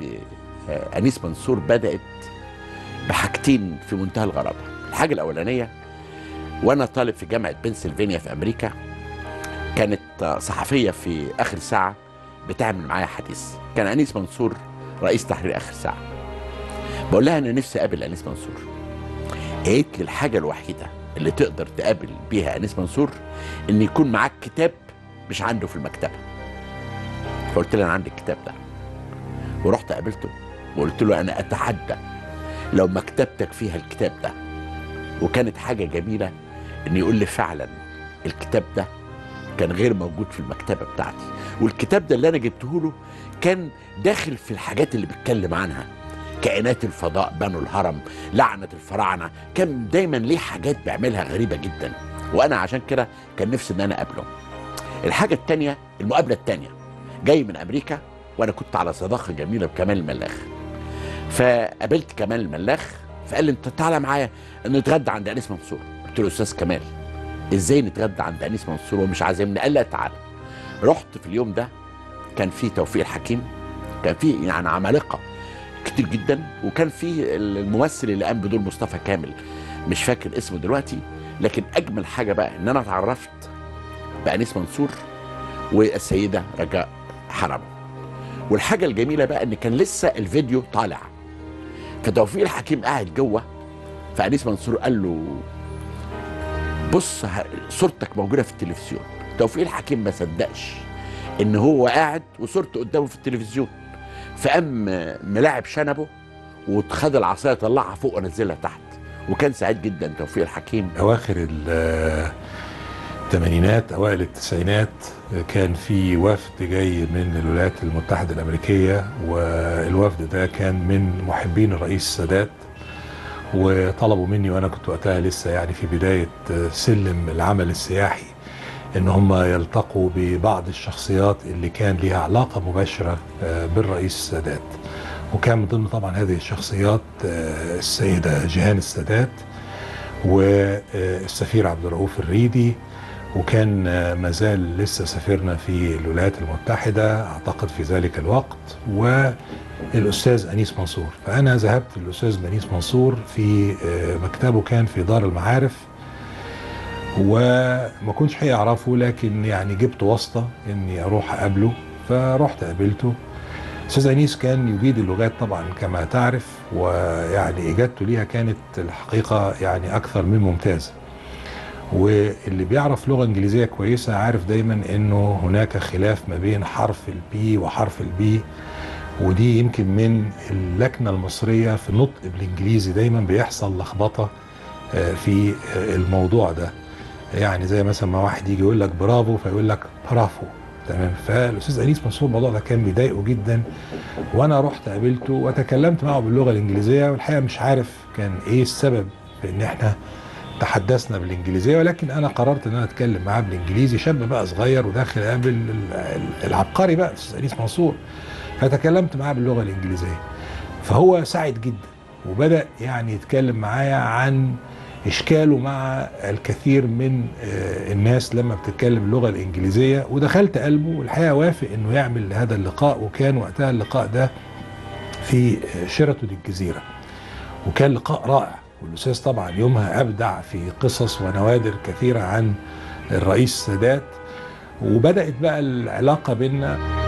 بأنيس منصور بدأت بحاجتين في منتهى الغرابة الحاجة الأولانية وأنا طالب في جامعة بنسلفانيا في أمريكا كانت صحفية في آخر ساعة بتعمل معايا حديث كان أنيس منصور رئيس تحرير آخر ساعة بقول لها أنا نفسي أقابل أنيس منصور قالت لي الحاجة الوحيدة اللي تقدر تقابل بيها أنيس منصور إن يكون معاك كتاب مش عنده في المكتبة فقلت له أنا عندي الكتاب ده ورحت قابلته وقلت له أنا أتحدى لو مكتبتك فيها الكتاب ده وكانت حاجة جميلة إن يقول لي فعلا الكتاب ده كان غير موجود في المكتبة بتاعتي والكتاب ده اللي أنا جبته له كان داخل في الحاجات اللي بيتكلم عنها كائنات الفضاء بنوا الهرم لعنة الفراعنة كان دايما ليه حاجات بيعملها غريبة جدا وأنا عشان كده كان نفسي إن أنا أقابله الحاجة التانية المقابلة التانية جاي من أمريكا وأنا كنت على صداقة جميلة بكمال الملاخ فقابلت كمال الملاخ فقال لي انت تعالى معايا نتغدى عند انيس منصور قلت له استاذ كمال ازاي نتغدى عند انيس منصور ومش عازمني قال لا تعالى رحت في اليوم ده كان في توفيق الحكيم كان في يعني عمالقه كتير جدا وكان في الممثل اللي قام بدور مصطفى كامل مش فاكر اسمه دلوقتي لكن اجمل حاجه بقى ان انا اتعرفت بانيس منصور والسيده رجاء حرم والحاجه الجميله بقى ان كان لسه الفيديو طالع فتوفيق الحكيم قاعد جوه فانيس منصور قال له بص ه- صورتك موجوده في التلفزيون توفيق الحكيم ما صدقش ان هو قاعد وصورته قدامه في التلفزيون فقام ملاعب شنبه وخد العصايه طلعها فوق ونزلها تحت وكان سعيد جدا توفيق الحكيم اواخر ال- الثمانينات اوائل التسعينات كان في وفد جاي من الولايات المتحده الامريكيه والوفد ده كان من محبين الرئيس السادات وطلبوا مني وانا كنت وقتها لسه يعني في بدايه سلم العمل السياحي ان هم يلتقوا ببعض الشخصيات اللي كان لها علاقه مباشره آه، بالرئيس السادات وكان من ضمن طبعا هذه الشخصيات آه، السيده جيهان السادات والسفير عبد الرؤوف الريدي وكان آه، ما زال لسه سفيرنا في الولايات المتحدة أعتقد في ذلك الوقت والأستاذ أنيس منصور فأنا ذهبت للأستاذ أنيس منصور في آه، مكتبه كان في دار المعارف وما كنتش حقيقة أعرفه لكن يعني جبت واسطة إني أروح أقابله فرحت قابلته أستاذ أنيس كان يجيد اللغات طبعا كما تعرف ويعني إجابته ليها كانت الحقيقة يعني أكثر من ممتازة واللي بيعرف لغه انجليزيه كويسه عارف دايما انه هناك خلاف ما بين حرف البي وحرف البي ودي يمكن من اللكنه المصريه في النطق بالانجليزي دايما بيحصل لخبطه آه، في آه، الموضوع ده يعني زي مثلا ما واحد يجي يقول لك برافو فيقول لك برافو تمام فالاستاذ انيس منصور الموضوع ده كان بيضايقه جدا وانا رحت قابلته وتكلمت معه باللغه الانجليزيه والحقيقه مش عارف كان ايه السبب في ان احنا تحدثنا بالانجليزيه ولكن انا قررت ان انا اتكلم معاه بالانجليزي شاب بقى صغير وداخل قابل ال- ال- العبقري بقى الاستاذ انيس منصور فتكلمت معاه باللغه الانجليزيه فهو سعد جدا وبدا يعني يتكلم معايا عن اشكاله مع الكثير من آه، الناس لما بتتكلم اللغه الانجليزيه ودخلت قلبه والحقيقه وافق انه يعمل هذا اللقاء وكان وقتها اللقاء ده في آه، شيراتون الجزيره وكان لقاء رائع والاستاذ طبعا يومها ابدع في قصص ونوادر كثيره عن الرئيس السادات وبدات بقى العلاقه بيننا